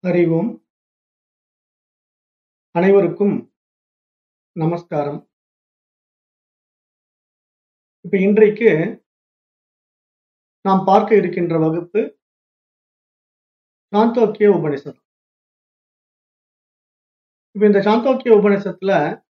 அறிவோம் அனைவருக்கும் நமஸ்காரம் இப்ப இன்றைக்கு நாம் பார்க்க இருக்கின்ற வகுப்பு சாந்தோக்கிய உபனிஷத் இப்ப இந்த சாந்தோக்கிய உபனிஷத்துல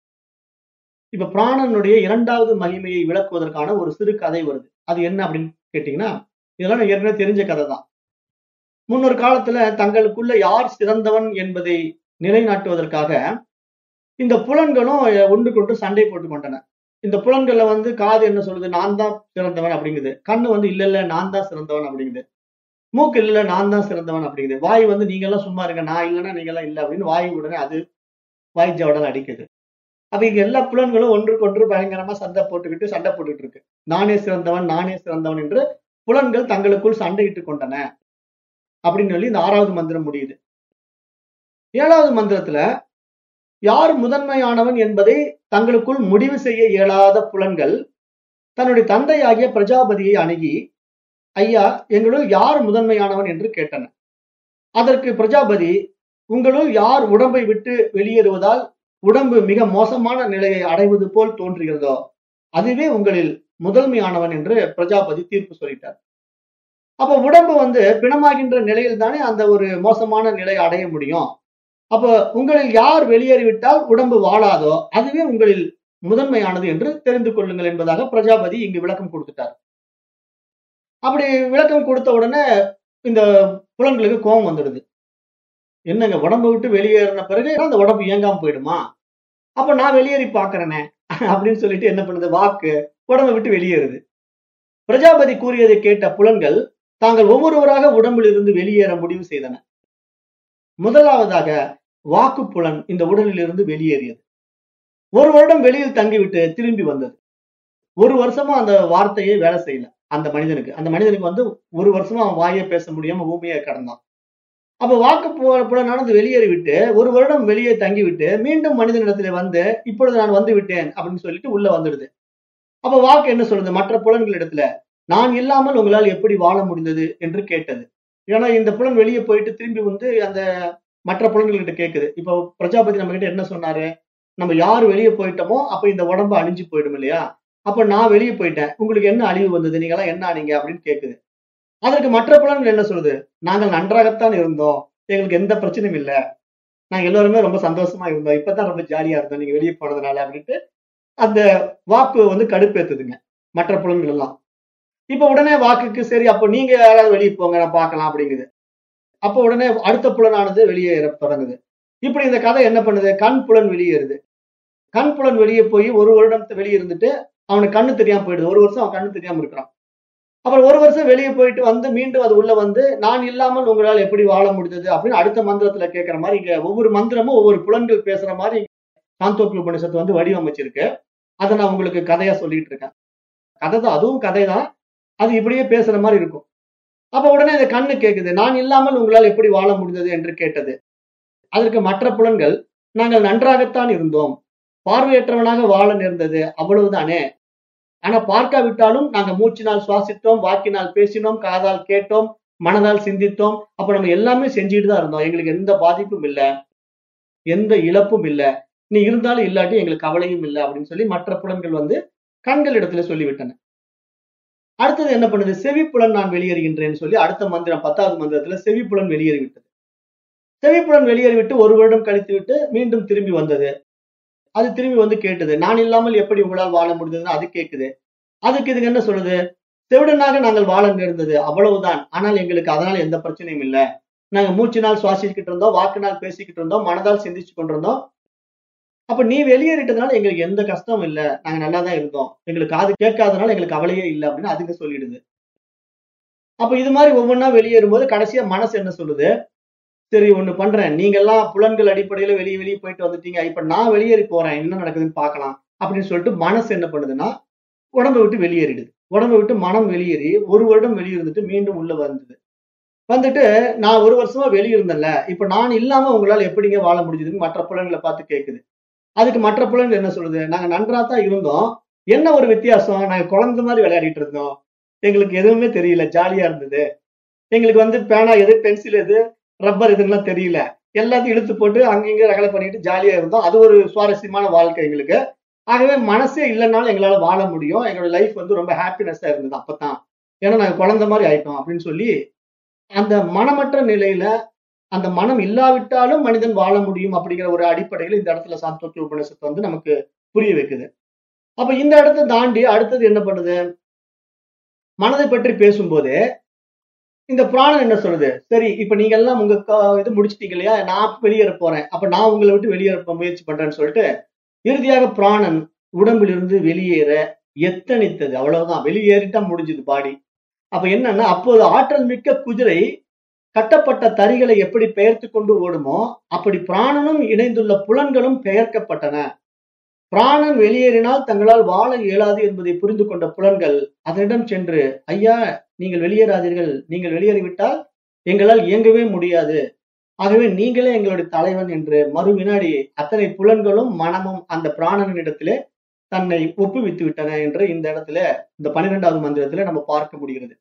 இப்ப பிராணனுடைய இரண்டாவது மகிமையை விளக்குவதற்கான ஒரு சிறு கதை வருது அது என்ன அப்படின்னு கேட்டீங்கன்னா இதெல்லாம் ஏற்கனவே தெரிஞ்ச கதை தான் முன்னொரு காலத்துல தங்களுக்குள்ள யார் சிறந்தவன் என்பதை நிலைநாட்டுவதற்காக இந்த புலன்களும் ஒன்றுக்கொன்று சண்டை போட்டு கொண்டன இந்த புலன்கள்ல வந்து காது என்ன சொல்லுது நான் தான் சிறந்தவன் அப்படிங்குது கண்ணு வந்து இல்ல இல்ல நான் தான் சிறந்தவன் அப்படிங்குது மூக்கு இல்ல நான் தான் சிறந்தவன் அப்படிங்குது வாய் வந்து நீங்க எல்லாம் சும்மா இருங்க நான் இல்லைன்னா நீங்க எல்லாம் இல்லை அப்படின்னு வாய் உடனே அது வாய் ஜவடல் அடிக்குது அப்ப இங்க எல்லா புலன்களும் ஒன்றுக்கொன்று பயங்கரமா சண்டை போட்டுக்கிட்டு சண்டை போட்டுக்கிட்டு இருக்கு நானே சிறந்தவன் நானே சிறந்தவன் என்று புலன்கள் தங்களுக்குள் சண்டையிட்டு கொண்டன அப்படின்னு சொல்லி இந்த ஆறாவது மந்திரம் முடியுது ஏழாவது மந்திரத்துல யார் முதன்மையானவன் என்பதை தங்களுக்குள் முடிவு செய்ய இயலாத புலன்கள் தன்னுடைய தந்தையாகிய பிரஜாபதியை அணுகி ஐயா எங்களுள் யார் முதன்மையானவன் என்று கேட்டன அதற்கு பிரஜாபதி உங்களுள் யார் உடம்பை விட்டு வெளியேறுவதால் உடம்பு மிக மோசமான நிலையை அடைவது போல் தோன்றுகிறதோ அதுவே உங்களில் முதன்மையானவன் என்று பிரஜாபதி தீர்ப்பு சொல்லிட்டார் அப்ப உடம்பு வந்து பிணமாகின்ற நிலையில் தானே அந்த ஒரு மோசமான நிலையை அடைய முடியும் அப்ப உங்களில் யார் வெளியேறிவிட்டால் உடம்பு வாழாதோ அதுவே உங்களில் முதன்மையானது என்று தெரிந்து கொள்ளுங்கள் என்பதாக பிரஜாபதி இங்கு விளக்கம் கொடுத்துட்டார் அப்படி விளக்கம் கொடுத்த உடனே இந்த புலன்களுக்கு கோபம் வந்துடுது என்னங்க உடம்பை விட்டு வெளியேறின பிறகு அந்த உடம்பு இயங்காம போயிடுமா அப்ப நான் வெளியேறி பாக்குறேனே அப்படின்னு சொல்லிட்டு என்ன பண்ணுது வாக்கு உடம்பை விட்டு வெளியேறுது பிரஜாபதி கூறியதை கேட்ட புலன்கள் தாங்கள் ஒவ்வொருவராக உடம்பில் இருந்து வெளியேற முடிவு செய்தன முதலாவதாக வாக்கு புலன் இந்த உடலில் இருந்து வெளியேறியது ஒரு வருடம் வெளியில் தங்கிவிட்டு திரும்பி வந்தது ஒரு வருஷமா அந்த வார்த்தையை வேலை செய்யல அந்த மனிதனுக்கு அந்த மனிதனுக்கு வந்து ஒரு வருஷமா அவன் வாயை பேச முடியாம ஊமையை கடந்தான் அப்ப வாக்கு புலன் நடந்து வெளியேறி விட்டு ஒரு வருடம் வெளியே தங்கிவிட்டு மீண்டும் மனிதனிடத்துல வந்து இப்பொழுது நான் வந்து விட்டேன் அப்படின்னு சொல்லிட்டு உள்ள வந்துடுது அப்ப வாக்கு என்ன சொல்றது மற்ற புலன்களிடத்துல நான் இல்லாமல் உங்களால் எப்படி வாழ முடிந்தது என்று கேட்டது ஏன்னா இந்த புலன் வெளியே போயிட்டு திரும்பி வந்து அந்த மற்ற புலன்கள்கிட்ட கேட்குது இப்போ பிரஜாபதி நம்ம கிட்ட என்ன சொன்னாரு நம்ம யார் வெளியே போயிட்டோமோ அப்ப இந்த உடம்பு அழிஞ்சு போயிடும் இல்லையா அப்ப நான் வெளியே போயிட்டேன் உங்களுக்கு என்ன அழிவு வந்தது நீங்க எல்லாம் என்ன ஆனீங்க அப்படின்னு கேட்குது அதற்கு மற்ற புலன்கள் என்ன சொல்லுது நாங்கள் நன்றாகத்தான் இருந்தோம் எங்களுக்கு எந்த பிரச்சனையும் இல்லை நாங்க எல்லாருமே ரொம்ப சந்தோஷமா இருந்தோம் இப்பதான் ரொம்ப ஜாலியா இருந்தோம் நீங்க வெளியே போனதுனால அப்படின்ட்டு அந்த வாக்கு வந்து கடுப்பேத்துதுங்க மற்ற புலன்கள் எல்லாம் இப்ப உடனே வாக்குக்கு சரி அப்போ நீங்க யாராவது வெளியே போங்க நான் பார்க்கலாம் அப்படிங்குது அப்போ உடனே அடுத்த புலனானது வெளியேற தொடங்குது இப்படி இந்த கதை என்ன பண்ணுது கண் புலன் வெளியேறுது கண் புலன் வெளியே போய் ஒரு வருடம் வெளியே இருந்துட்டு அவனுக்கு கண்ணு தெரியாம போயிடுது ஒரு வருஷம் அவன் கண்ணு தெரியாம இருக்கிறான் அப்புறம் ஒரு வருஷம் வெளியே போயிட்டு வந்து மீண்டும் அது உள்ள வந்து நான் இல்லாமல் உங்களால் எப்படி வாழ முடிந்தது அப்படின்னு அடுத்த மந்திரத்துல கேட்கிற மாதிரி இங்க ஒவ்வொரு மந்திரமும் ஒவ்வொரு புலன்கள் பேசுற மாதிரி சாந்தோக்கிய உபனிஷத்து வந்து வடிவமைச்சிருக்கு அதை நான் உங்களுக்கு கதையா சொல்லிட்டு இருக்கேன் கதை தான் அதுவும் கதை தான் அது இப்படியே பேசுற மாதிரி இருக்கும் அப்ப உடனே இந்த கண்ணு கேட்குது நான் இல்லாமல் உங்களால் எப்படி வாழ முடிந்தது என்று கேட்டது அதற்கு மற்ற புலன்கள் நாங்கள் நன்றாகத்தான் இருந்தோம் பார்வையற்றவனாக வாழ நேர்ந்தது அவ்வளவுதானே ஆனா பார்க்காவிட்டாலும் நாங்க மூச்சினால் சுவாசித்தோம் வாக்கினால் பேசினோம் காதால் கேட்டோம் மனதால் சிந்தித்தோம் அப்ப நம்ம எல்லாமே செஞ்சுட்டு தான் இருந்தோம் எங்களுக்கு எந்த பாதிப்பும் இல்லை எந்த இழப்பும் இல்லை நீ இருந்தாலும் இல்லாட்டி எங்களுக்கு கவலையும் இல்லை அப்படின்னு சொல்லி மற்ற புலன்கள் வந்து கண்கள் இடத்துல சொல்லிவிட்டன அடுத்தது என்ன பண்ணுது செவிப்புலன் நான் வெளியேறுகின்றேன்னு சொல்லி அடுத்த மந்திரம் பத்தாவது மந்திரத்துல செவிப்புலன் வெளியேறிவிட்டது செவிப்புலன் வெளியேறிவிட்டு ஒரு வருடம் கழித்து விட்டு மீண்டும் திரும்பி வந்தது அது திரும்பி வந்து கேட்டது நான் இல்லாமல் எப்படி உங்களால் வாழ முடிந்ததுன்னு அது கேட்குது அதுக்கு இதுக்கு என்ன சொல்லுது செவிடனாக நாங்கள் வாழ நேர்ந்தது அவ்வளவுதான் ஆனால் எங்களுக்கு அதனால எந்த பிரச்சனையும் இல்லை நாங்க மூச்சினால் சுவாசிச்சுக்கிட்டு இருந்தோம் வாக்குனால் பேசிக்கிட்டு இருந்தோம் மனதால் சிந்திச்சு கொண்டிருந்தோம் அப்ப நீ வெளியேறிட்டதுனால எங்களுக்கு எந்த கஷ்டமும் இல்லை நாங்க நல்லா தான் இருந்தோம் எங்களுக்கு காது கேட்காதனால எங்களுக்கு கவலையே இல்லை அப்படின்னு அதுக்கு சொல்லிடுது அப்ப இது மாதிரி ஒவ்வொன்றா வெளியேறும்போது கடைசியா மனசு என்ன சொல்லுது சரி ஒண்ணு பண்றேன் நீங்க எல்லாம் புலன்கள் அடிப்படையில வெளியே வெளியே போயிட்டு வந்துட்டீங்க இப்ப நான் வெளியேறி போறேன் என்ன நடக்குதுன்னு பார்க்கலாம் அப்படின்னு சொல்லிட்டு மனசு என்ன பண்ணுதுன்னா உடம்பை விட்டு வெளியேறிடுது உடம்பை விட்டு மனம் வெளியேறி ஒரு வருடம் வெளியிருந்துட்டு மீண்டும் உள்ள வந்தது வந்துட்டு நான் ஒரு வருஷமா வெளியிருந்தேன்ல இப்ப நான் இல்லாம உங்களால எப்படிங்க வாழ முடிஞ்சதுன்னு மற்ற புலன்களை பார்த்து கேட்குது அதுக்கு மற்ற புலன்கள் என்ன சொல்லுது நாங்க நன்றா தான் இருந்தோம் என்ன ஒரு வித்தியாசம் நாங்க குழந்தை மாதிரி விளையாடிட்டு இருந்தோம் எங்களுக்கு எதுவுமே தெரியல ஜாலியா இருந்தது எங்களுக்கு வந்து பேனா எது பென்சில் எது ரப்பர் இதுங்கெல்லாம் தெரியல எல்லாத்தையும் இழுத்து போட்டு அங்கங்க ரகலை பண்ணிட்டு ஜாலியா இருந்தோம் அது ஒரு சுவாரஸ்யமான வாழ்க்கை எங்களுக்கு ஆகவே மனசே இல்லைனாலும் எங்களால வாழ முடியும் எங்களோட லைஃப் வந்து ரொம்ப ஹாப்பினஸ்ஸா இருந்தது அப்பதான் ஏன்னா நாங்க குழந்தை மாதிரி ஆயிட்டோம் அப்படின்னு சொல்லி அந்த மனமற்ற நிலையில அந்த மனம் இல்லாவிட்டாலும் மனிதன் வாழ முடியும் அப்படிங்கிற ஒரு அடிப்படையில் இந்த இடத்துல சாந்தோக்கிய உபநிஷத்து வந்து நமக்கு புரிய வைக்குது அப்ப இந்த இடத்தை தாண்டி அடுத்தது என்ன பண்ணுது மனதை பற்றி பேசும்போது இந்த பிராணன் என்ன சொல்லுது சரி இப்ப நீங்க எல்லாம் உங்க க- இது முடிச்சிட்டீங்க இல்லையா நான் வெளியேற போறேன் அப்ப நான் உங்களை விட்டு வெளியேற போ- முயற்சி பண்றேன்னு சொல்லிட்டு இறுதியாக பிராணன் உடம்பிலிருந்து வெளியேற எத்தனித்தது அவ்வளவுதான் வெளியேறிட்டா முடிஞ்சது பாடி அப்ப என்னன்னா அப்போது ஆற்றல் மிக்க குதிரை கட்டப்பட்ட தறிகளை எப்படி பெயர்த்து கொண்டு ஓடுமோ அப்படி பிராணனும் இணைந்துள்ள புலன்களும் பெயர்க்கப்பட்டன பிராணன் வெளியேறினால் தங்களால் வாழ இயலாது என்பதை புரிந்து கொண்ட புலன்கள் அதனிடம் சென்று ஐயா நீங்கள் வெளியேறாதீர்கள் நீங்கள் வெளியேறிவிட்டால் எங்களால் இயங்கவே முடியாது ஆகவே நீங்களே எங்களுடைய தலைவன் என்று மறு வினாடி அத்தனை புலன்களும் மனமும் அந்த பிராணனிடத்திலே தன்னை ஒப்புவித்து விட்டன என்று இந்த இடத்துல இந்த பன்னிரெண்டாவது மந்திரத்துல நம்ம பார்க்க முடிகிறது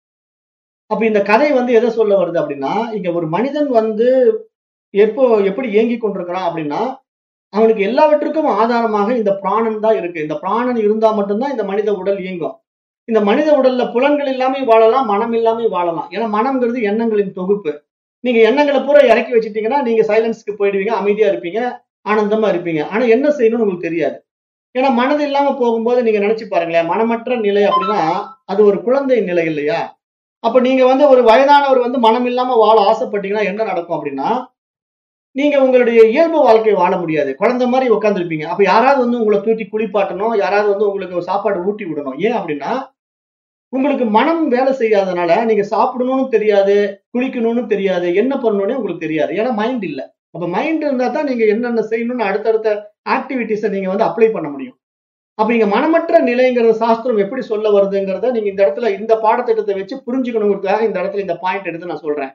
அப்ப இந்த கதை வந்து எதை சொல்ல வருது அப்படின்னா இங்க ஒரு மனிதன் வந்து எப்போ எப்படி இயங்கி கொண்டிருக்கிறான் அப்படின்னா அவனுக்கு எல்லாவற்றுக்கும் ஆதாரமாக இந்த பிராணன் தான் இருக்கு இந்த பிராணன் இருந்தா மட்டும்தான் இந்த மனித உடல் இயங்கும் இந்த மனித உடல்ல புலன்கள் இல்லாம வாழலாம் மனம் இல்லாம வாழலாம் ஏன்னா மனம்ங்கிறது எண்ணங்களின் தொகுப்பு நீங்க எண்ணங்களை பூரா இறக்கி வச்சிட்டீங்கன்னா நீங்க சைலன்ஸ்க்கு போயிடுவீங்க அமைதியா இருப்பீங்க ஆனந்தமா இருப்பீங்க ஆனா என்ன செய்யணும்னு உங்களுக்கு தெரியாது ஏன்னா மனது இல்லாம போகும்போது நீங்க நினைச்சு பாருங்களேன் மனமற்ற நிலை அப்படின்னா அது ஒரு குழந்தை நிலை இல்லையா அப்ப நீங்க வந்து ஒரு வயதானவர் வந்து மனம் இல்லாம வாழ ஆசைப்பட்டீங்கன்னா என்ன நடக்கும் அப்படின்னா நீங்க உங்களுடைய இயல்பு வாழ்க்கை வாழ முடியாது குழந்தை மாதிரி உட்காந்துருப்பீங்க அப்ப யாராவது வந்து உங்களை தூக்கி குளிப்பாட்டணும் யாராவது வந்து உங்களுக்கு ஒரு சாப்பாடு ஊட்டி விடணும் ஏன் அப்படின்னா உங்களுக்கு மனம் வேலை செய்யாதனால நீங்க சாப்பிடணும்னு தெரியாது குளிக்கணும்னு தெரியாது என்ன பண்ணணும்னு உங்களுக்கு தெரியாது ஏன்னா மைண்ட் இல்ல அப்ப மைண்ட் இருந்தா தான் நீங்க என்னென்ன செய்யணும்னு அடுத்தடுத்த ஆக்டிவிட்டிஸை நீங்க வந்து அப்ளை பண்ண முடியும் அப்ப இங்க மனமற்ற நிலைங்கிறத சாஸ்திரம் எப்படி சொல்ல வருதுங்கிறத நீங்க இந்த இடத்துல இந்த பாடத்திட்டத்தை வச்சு புரிஞ்சுக்கணுங்கிறதுக்காக இந்த இடத்துல இந்த பாயிண்ட் எடுத்து நான் சொல்றேன்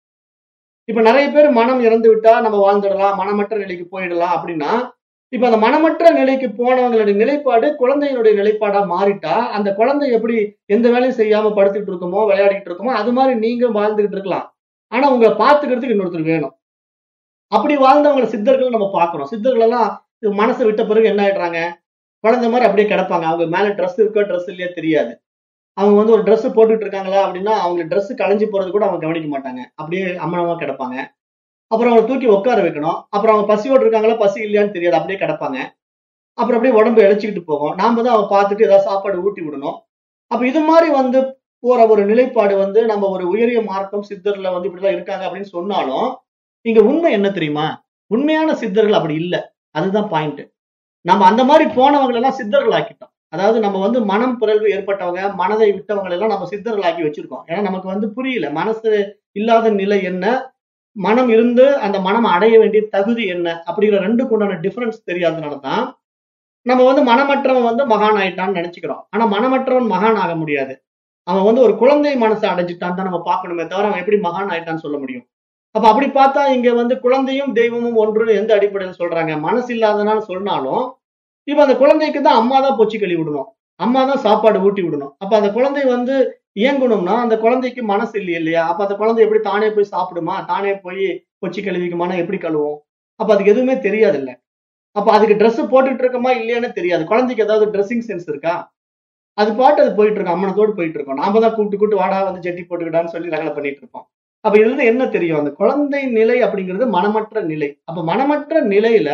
இப்ப நிறைய பேர் மனம் இறந்து விட்டா நம்ம வாழ்ந்துடலாம் மனமற்ற நிலைக்கு போயிடலாம் அப்படின்னா இப்ப அந்த மனமற்ற நிலைக்கு போனவங்களுடைய நிலைப்பாடு குழந்தையினுடைய நிலைப்பாடா மாறிட்டா அந்த குழந்தை எப்படி எந்த வேலையும் செய்யாம படுத்துக்கிட்டு இருக்குமோ விளையாடிட்டு இருக்குமோ அது மாதிரி நீங்க வாழ்ந்துகிட்டு இருக்கலாம் ஆனா உங்களை பார்த்துக்கிறதுக்கு இன்னொருத்தர் வேணும் அப்படி வாழ்ந்தவங்களை சித்தர்கள் நம்ம பார்க்கிறோம் சித்தர்கள் எல்லாம் இது மனசை விட்ட பிறகு என்ன ஆயிடுறாங்க குழந்தை மாதிரி அப்படியே கிடப்பாங்க அவங்க மேல ட்ரெஸ் இருக்கோ ட்ரெஸ் இல்லையா தெரியாது அவங்க வந்து ஒரு Dress போட்டுட்டு இருக்காங்களா அப்படின்னா அவங்க Dress களைஞ்சு போறது கூட அவங்க கவனிக்க மாட்டாங்க அப்படியே அம்மனமா கிடப்பாங்க அப்புறம் அவங்க தூக்கி உட்கார வைக்கணும் அப்புறம் அவங்க பசியோடு இருக்காங்களா பசி இல்லையான்னு தெரியாது அப்படியே கிடப்பாங்க அப்புறம் அப்படியே உடம்பு இழைச்சிக்கிட்டு போகும் நாம தான் அவங்க பார்த்துட்டு ஏதாவது சாப்பாடு ஊட்டி விடணும் அப்ப இது மாதிரி வந்து போற ஒரு நிலைப்பாடு வந்து நம்ம ஒரு உயரிய மார்க்கம் சித்தர்ல வந்து இப்படிலாம் இருக்காங்க அப்படின்னு சொன்னாலும் இங்க உண்மை என்ன தெரியுமா உண்மையான சித்தர்கள் அப்படி இல்லை அதுதான் பாயிண்ட் நம்ம அந்த மாதிரி போனவங்களை எல்லாம் சித்தர்கள் ஆக்கிட்டோம் அதாவது நம்ம வந்து மனம் பிறழ்வு ஏற்பட்டவங்க மனதை விட்டவங்க எல்லாம் நம்ம சித்தர்கள் ஆக்கி வச்சிருக்கோம் ஏன்னா நமக்கு வந்து புரியல மனசு இல்லாத நிலை என்ன மனம் இருந்து அந்த மனம் அடைய வேண்டிய தகுதி என்ன அப்படிங்கிற ரெண்டுக்கு உண்டான டிஃபரன்ஸ் தெரியாதனால தான் நம்ம வந்து மனமற்றவன் வந்து மகான் ஆயிட்டான்னு நினைச்சுக்கிறோம் ஆனா மனமற்றவன் மகான் ஆக முடியாது அவன் வந்து ஒரு குழந்தை மனசை அடைஞ்சிட்டான்னு தான் நம்ம பார்க்கணுமே தவிர அவன் எப்படி மகான் ஆயிட்டான்னு சொல்ல முடியும் அப்ப அப்படி பார்த்தா இங்க வந்து குழந்தையும் தெய்வமும் ஒன்றுன்னு எந்த அடிப்படையில் சொல்றாங்க மனசு இல்லாதனால சொன்னாலும் இப்ப அந்த குழந்தைக்கு தான் அம்மா தான் பொச்சி கழுவி விடணும் அம்மா தான் சாப்பாடு ஊட்டி விடணும் அப்ப அந்த குழந்தை வந்து இயங்கணும்னா அந்த குழந்தைக்கு மனசு இல்லை இல்லையா அப்ப அந்த குழந்தை எப்படி தானே போய் சாப்பிடுமா தானே போய் கொச்சி கழுவிக்குமானா எப்படி கழுவும் அப்ப அதுக்கு எதுவுமே தெரியாது இல்ல அப்ப அதுக்கு Dress போட்டுட்டு இருக்கமா இல்லையான்னு தெரியாது குழந்தைக்கு ஏதாவது ட்ரெஸ்ஸிங் சென்ஸ் இருக்கா அது பாட்டு அது போயிட்டு இருக்கும் அம்மனத்தோடு போயிட்டு இருக்கோம் நாம தான் கூப்பிட்டு கூப்பிட்டு வாடா வந்து ஜெட்டி போட்டுக்கிட்டான்னு சொல்லி ரகலை பண்ணிட்டு இருப்போம் அப்ப இதுல இருந்து என்ன தெரியும் அந்த குழந்தை நிலை அப்படிங்கிறது மனமற்ற நிலை அப்ப மனமற்ற நிலையில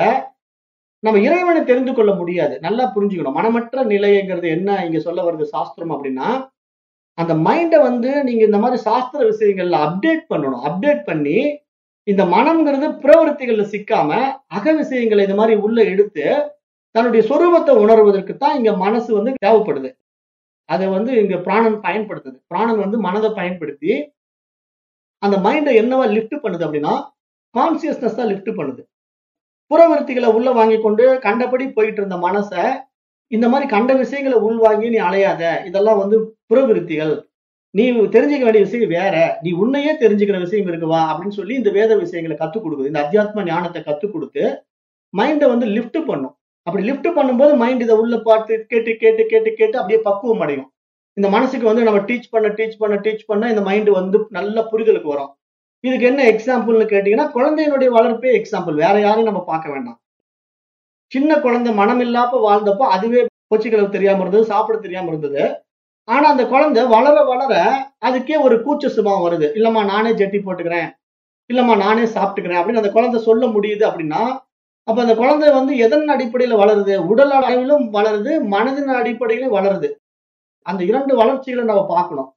நம்ம இறைவனை தெரிந்து கொள்ள முடியாது நல்லா புரிஞ்சுக்கணும் மனமற்ற நிலைங்கிறது என்ன இங்க சொல்ல வருது சாஸ்திரம் அப்படின்னா அந்த மைண்டை வந்து நீங்க இந்த மாதிரி சாஸ்திர விஷயங்கள்ல அப்டேட் பண்ணணும் அப்டேட் பண்ணி இந்த மனம்ங்கிறது பிரவருத்திகள்ல சிக்காம அக விஷயங்களை இந்த மாதிரி உள்ள எடுத்து தன்னுடைய சொரூபத்தை உணர்வதற்கு தான் இங்க மனசு வந்து தேவைப்படுது அதை வந்து இங்க பிராணன் பயன்படுத்துது பிராணன் வந்து மனதை பயன்படுத்தி அந்த மைண்டை என்னவா லிஃப்ட் பண்ணுது அப்படின்னா கான்சியஸ்னஸ் தான் லிஃப்ட் பண்ணுது புறவருத்திகளை உள்ள வாங்கி கொண்டு கண்டபடி போயிட்டு இருந்த மனசை இந்த மாதிரி கண்ட விஷயங்களை உள்வாங்கி நீ அலையாத இதெல்லாம் வந்து புறவிருத்திகள் நீ தெரிஞ்சுக்க வேண்டிய விஷயம் வேற நீ உன்னையே தெரிஞ்சுக்கிற விஷயம் இருக்குவா அப்படின்னு சொல்லி இந்த வேத விஷயங்களை கத்துக் கொடுக்குது இந்த அத்தியாத்ம ஞானத்தை கத்துக் கொடுத்து மைண்டை வந்து லிஃப்ட் பண்ணும் அப்படி லிஃப்ட் பண்ணும்போது மைண்ட் இதை உள்ள பார்த்து கேட்டு கேட்டு கேட்டு கேட்டு அப்படியே பக்குவம் அடையும் இந்த மனசுக்கு வந்து நம்ம டீச் பண்ண டீச் பண்ண டீச் பண்ண இந்த மைண்ட் வந்து நல்ல புரிதலுக்கு வரும் இதுக்கு என்ன எக்ஸாம்பிள்னு கேட்டீங்கன்னா குழந்தையினுடைய வளர்ப்பே எக்ஸாம்பிள் வேற யாரையும் நம்ம பார்க்க வேண்டாம் சின்ன குழந்தை மனம் இல்லாம வாழ்ந்தப்போ அதுவே கொச்சிக்கலவு தெரியாம இருந்தது சாப்பிட தெரியாம இருந்தது ஆனா அந்த குழந்தை வளர வளர அதுக்கே ஒரு கூச்ச சுபாவம் வருது இல்லம்மா நானே ஜட்டி போட்டுக்கிறேன் இல்லம்மா நானே சாப்பிட்டுக்கிறேன் அப்படின்னு அந்த குழந்தை சொல்ல முடியுது அப்படின்னா அப்ப அந்த குழந்தை வந்து எதன் அடிப்படையில வளருது உடல் அளவிலும் வளருது மனதின் அடிப்படையிலும் வளருது அந்த இரண்டு வளர்ச்சிகளை நம்ம பார்க்கணும்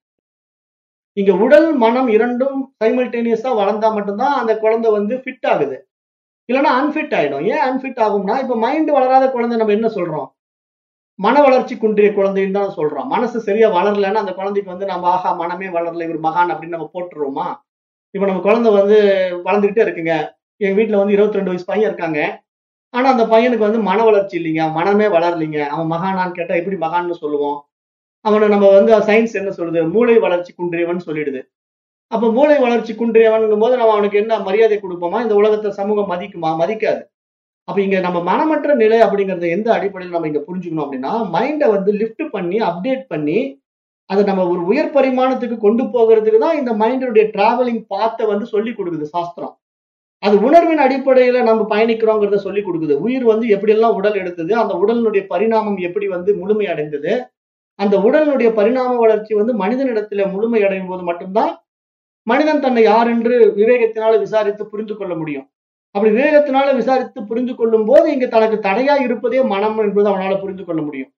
இங்க உடல் மனம் இரண்டும் சைமல்டேனியஸா வளர்ந்தா மட்டும்தான் அந்த குழந்தை வந்து ஃபிட் ஆகுது இல்லைன்னா அன்ஃபிட் ஆயிடும் ஏன் அன்ஃபிட் ஆகும்னா இப்ப மைண்ட் வளராத குழந்தை நம்ம என்ன சொல்றோம் மன வளர்ச்சி குன்றிய குழந்தைன்னு தான் சொல்றோம் மனசு சரியா வளரலன்னா அந்த குழந்தைக்கு வந்து நம்ம ஆஹா மனமே வளரல இவர் மகான் அப்படின்னு நம்ம போட்டுருவோமா இப்ப நம்ம குழந்தை வந்து வளர்ந்துகிட்டே இருக்குங்க எங்க வீட்டுல வந்து இருபத்தி ரெண்டு வயசு பையன் இருக்காங்க ஆனா அந்த பையனுக்கு வந்து மன வளர்ச்சி இல்லைங்க மனமே வளரலைங்க அவன் மகானான்னு கேட்டா எப்படி மகான்னு சொல்லுவோம் அவனை நம்ம வந்து சயின்ஸ் என்ன சொல்லுது மூளை வளர்ச்சி குன்றியவன் சொல்லிடுது அப்ப மூளை வளர்ச்சி குன்றியவன்ங்கும் போது நம்ம அவனுக்கு என்ன மரியாதை கொடுப்போமா இந்த உலகத்தை சமூகம் மதிக்குமா மதிக்காது அப்ப இங்க நம்ம மனமற்ற நிலை அப்படிங்கறத எந்த அடிப்படையில் நம்ம இங்க புரிஞ்சுக்கணும் அப்படின்னா மைண்டை வந்து லிஃப்ட் பண்ணி அப்டேட் பண்ணி அதை நம்ம ஒரு உயர் பரிமாணத்துக்கு கொண்டு போகிறதுக்கு தான் இந்த மைண்டினுடைய டிராவலிங் பாத்தை வந்து சொல்லி கொடுக்குது சாஸ்திரம் அது உணர்வின் அடிப்படையில நம்ம பயணிக்கிறோங்கிறத சொல்லி கொடுக்குது உயிர் வந்து எப்படியெல்லாம் உடல் எடுத்தது அந்த உடலினுடைய பரிணாமம் எப்படி வந்து முழுமை அடைந்தது அந்த உடலினுடைய பரிணாம வளர்ச்சி வந்து மனிதனிடத்துல முழுமை அடையும் போது மட்டும்தான் மனிதன் தன்னை யார் என்று விவேகத்தினால விசாரித்து புரிந்து கொள்ள முடியும் அப்படி விவேகத்தினால விசாரித்து புரிந்து கொள்ளும் போது இங்க தனக்கு தடையா இருப்பதே மனம் என்பது அவனால புரிந்து கொள்ள முடியும்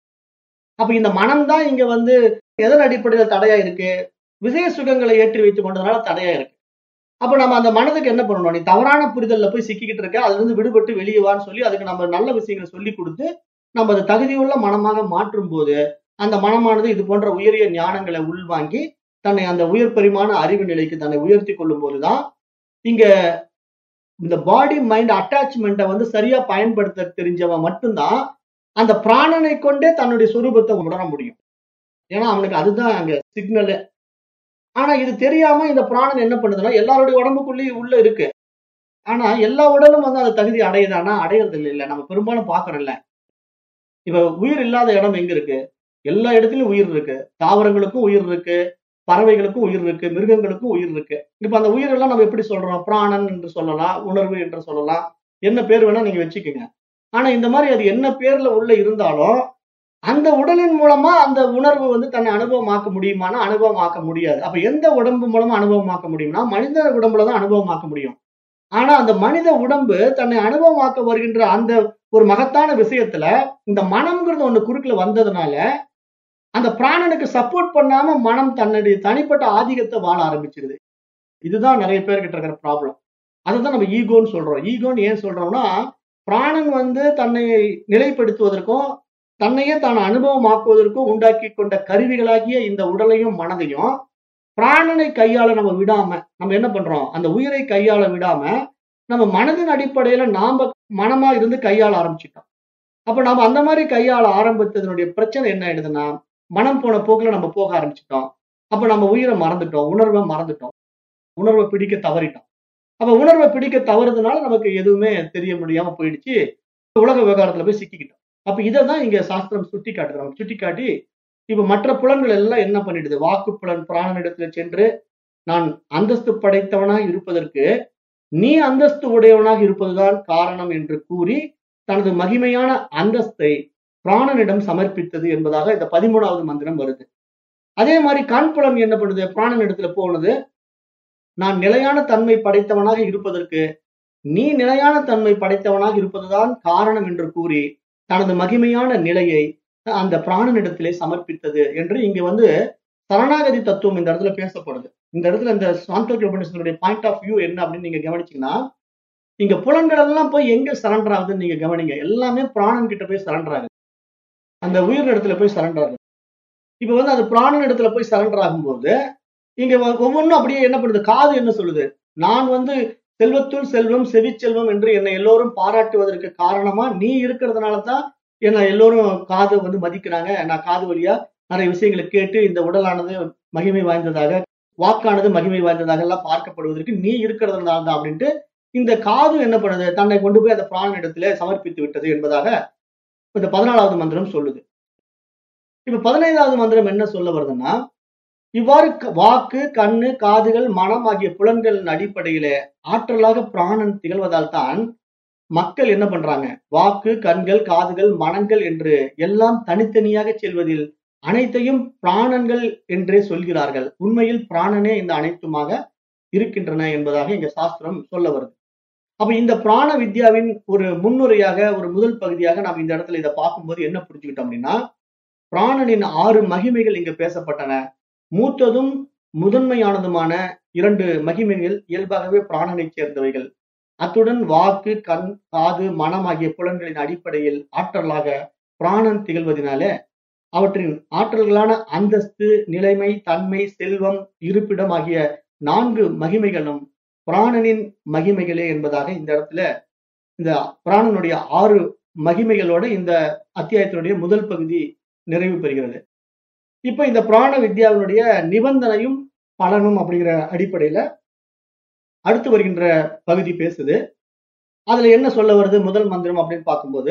அப்ப இந்த மனம் தான் இங்க வந்து எதன் அடிப்படையில தடையா இருக்கு விசய சுகங்களை ஏற்றி வைத்துக் கொண்டதுனால தடையா இருக்கு அப்ப நம்ம அந்த மனதுக்கு என்ன பண்ணணும் நீ தவறான புரிதல்ல போய் சிக்கிக்கிட்டு இருக்க அதுல இருந்து விடுபட்டு வெளியே வான்னு சொல்லி அதுக்கு நம்ம நல்ல விஷயங்களை சொல்லி கொடுத்து நம்ம அதை தகுதியுள்ள மனமாக மாற்றும் போது அந்த மனமானது இது போன்ற உயரிய ஞானங்களை உள்வாங்கி தன்னை அந்த உயர் பரிமாண அறிவு நிலைக்கு தன்னை உயர்த்தி கொள்ளும் போதுதான் இங்க இந்த பாடி மைண்ட் அட்டாச்மெண்ட்டை வந்து சரியா பயன்படுத்த தெரிஞ்சவன் மட்டும்தான் அந்த பிராணனை கொண்டே தன்னுடைய சுரூபத்தை உணர முடியும் ஏன்னா அவனுக்கு அதுதான் அங்க சிக்னல் ஆனா இது தெரியாம இந்த பிராணன் என்ன பண்ணுதுன்னா எல்லாருடைய உடம்புக்குள்ளேயும் உள்ள இருக்கு ஆனா எல்லா உடலும் வந்து அந்த தகுதி அடையுதானா அடையிறது இல்லை நம்ம பெரும்பாலும் பாக்குறோம்ல இப்ப உயிர் இல்லாத இடம் எங்க இருக்கு எல்லா இடத்துலயும் உயிர் இருக்கு தாவரங்களுக்கும் உயிர் இருக்கு பறவைகளுக்கும் உயிர் இருக்கு மிருகங்களுக்கும் உயிர் இருக்கு இப்ப அந்த உயிர் எல்லாம் நம்ம எப்படி சொல்றோம் பிராணன் என்று சொல்லலாம் உணர்வு என்று சொல்லலாம் என்ன பேர் வேணா நீங்க வச்சுக்கோங்க ஆனா இந்த மாதிரி அது என்ன பேர்ல உள்ள இருந்தாலும் அந்த உடலின் மூலமா அந்த உணர்வு வந்து தன்னை அனுபவமாக்க முடியுமானா அனுபவமாக்க முடியாது அப்ப எந்த உடம்பு மூலமா அனுபவமாக்க முடியும்னா மனித உடம்புல தான் அனுபவமாக்க முடியும் ஆனா அந்த மனித உடம்பு தன்னை அனுபவமாக்க வருகின்ற அந்த ஒரு மகத்தான விஷயத்துல இந்த மனம்ங்கிறது ஒண்ணு குறுக்குல வந்ததுனால அந்த பிராணனுக்கு சப்போர்ட் பண்ணாம மனம் தன்னுடைய தனிப்பட்ட ஆதிக்கத்தை வாழ ஆரம்பிச்சிருது இதுதான் நிறைய பேர்கிட்ட இருக்கிற ப்ராப்ளம் அதுதான் நம்ம ஈகோன்னு சொல்றோம் ஈகோன்னு ஏன் சொல்றோம்னா பிராணன் வந்து தன்னை நிலைப்படுத்துவதற்கும் தன்னையே தான் அனுபவமாக்குவதற்கும் உண்டாக்கி கொண்ட கருவிகளாகிய இந்த உடலையும் மனதையும் பிராணனை கையாள நம்ம விடாம நம்ம என்ன பண்றோம் அந்த உயிரை கையாள விடாம நம்ம மனதின் அடிப்படையில நாம மனமா இருந்து கையாள ஆரம்பிச்சிட்டோம் அப்ப நம்ம அந்த மாதிரி கையாள ஆரம்பித்ததனுடைய பிரச்சனை என்ன ஆயிடுதுன்னா மனம் போன போக்குல நம்ம போக ஆரம்பிச்சிட்டோம் அப்ப நம்ம உயிரை மறந்துட்டோம் உணர்வை மறந்துட்டோம் உணர்வை பிடிக்க தவறிட்டோம் அப்ப உணர்வை பிடிக்க தவறுதுனால நமக்கு எதுவுமே தெரிய முடியாம போயிடுச்சு உலக விவகாரத்துல போய் சிக்கிக்கிட்டோம் அப்ப இதை தான் இங்க சாஸ்திரம் சுட்டி காட்டுறோம் சுட்டி காட்டி இப்ப மற்ற புலன்கள் எல்லாம் என்ன பண்ணிடுது வாக்கு புலன் பிராணனிடத்துல சென்று நான் அந்தஸ்து படைத்தவனாக இருப்பதற்கு நீ அந்தஸ்து உடையவனாக இருப்பதுதான் காரணம் என்று கூறி தனது மகிமையான அந்தஸ்தை பிராணனிடம் சமர்ப்பித்தது என்பதாக இந்த பதிமூணாவது மந்திரம் வருது அதே மாதிரி கண்புலம் என்ன பண்ணுது பிராணனிடத்துல போனது நான் நிலையான தன்மை படைத்தவனாக இருப்பதற்கு நீ நிலையான தன்மை படைத்தவனாக இருப்பதுதான் காரணம் என்று கூறி தனது மகிமையான நிலையை அந்த பிராணனிடத்திலே சமர்ப்பித்தது என்று இங்க வந்து சரணாகதி தத்துவம் இந்த இடத்துல பேசப்படுது இந்த இடத்துல இந்த சாந்தோக்கிய உபநிஷத்தினுடைய பாயிண்ட் ஆஃப் வியூ என்ன அப்படின்னு நீங்க கவனிச்சீங்கன்னா இங்க புலன்கள் எல்லாம் போய் எங்க சரண்டர் ஆகுதுன்னு நீங்க கவனிங்க எல்லாமே பிராணன் கிட்ட போய் சரண்டர் ஆகுது அந்த உயிர் இடத்துல போய் சரண்டர் ஆகுது இப்ப வந்து அது பிராணன் இடத்துல போய் சரண்டர் ஆகும்போது இங்க ஒவ்வொன்றும் அப்படியே என்ன பண்ணுது காது என்ன சொல்லுது நான் வந்து செல்வத்துள் செல்வம் செவிச்செல்வம் என்று என்னை எல்லோரும் பாராட்டுவதற்கு காரணமா நீ இருக்கிறதுனால தான் என்னை எல்லோரும் காது வந்து மதிக்கிறாங்க நான் காது வழியா நிறைய விஷயங்களை கேட்டு இந்த உடலானது மகிமை வாய்ந்ததாக வாக்கானது மகிமை வாய்ந்ததாக எல்லாம் பார்க்கப்படுவதற்கு நீ இருக்கிறதுனால தான் அப்படின்ட்டு இந்த காது என்ன பண்ணுது தன்னை கொண்டு போய் அந்த பிராண இடத்துல சமர்ப்பித்து விட்டது என்பதாக இந்த பதினாலாவது மந்திரம் சொல்லுது இப்ப பதினைந்தாவது மந்திரம் என்ன சொல்ல வருதுன்னா இவ்வாறு க- வாக்கு கண்ணு காதுகள் மனம் ஆகிய புலன்களின் அடிப்படையில ஆற்றலாக பிராணன் திகழ்வதால் தான் மக்கள் என்ன பண்றாங்க வாக்கு கண்கள் காதுகள் மனங்கள் என்று எல்லாம் தனித்தனியாக செல்வதில் அனைத்தையும் பிராணன்கள் என்றே சொல்கிறார்கள் உண்மையில் பிராணனே இந்த அனைத்துமாக இருக்கின்றன என்பதாக இங்க சாஸ்திரம் சொல்ல வருது அப்ப இந்த பிராண வித்யாவின் ஒரு முன்னுரையாக ஒரு முதல் பகுதியாக நாம் இந்த இடத்துல இதை பார்க்கும்போது என்ன புரிஞ்சுக்கிட்டோம் அப்படின்னா பிராணனின் ஆறு மகிமைகள் இங்க பேசப்பட்டன மூத்ததும் முதன்மையானதுமான இரண்டு மகிமைகள் இயல்பாகவே பிராணனை சேர்ந்தவைகள் அத்துடன் வாக்கு கண் காது மனம் ஆகிய புலன்களின் அடிப்படையில் ஆற்றலாக பிராணன் திகழ்வதனாலே அவற்றின் ஆற்றல்களான அந்தஸ்து நிலைமை தன்மை செல்வம் இருப்பிடம் ஆகிய நான்கு மகிமைகளும் பிராணனின் மகிமைகளே என்பதாக இந்த இடத்துல இந்த பிராணனுடைய ஆறு மகிமைகளோட இந்த அத்தியாயத்தினுடைய முதல் பகுதி நிறைவு பெறுகிறது இப்ப இந்த பிராண வித்யாவினுடைய நிபந்தனையும் பலனும் அப்படிங்கிற அடிப்படையில அடுத்து வருகின்ற பகுதி பேசுது அதுல என்ன சொல்ல வருது முதல் மந்திரம் அப்படின்னு பார்க்கும்போது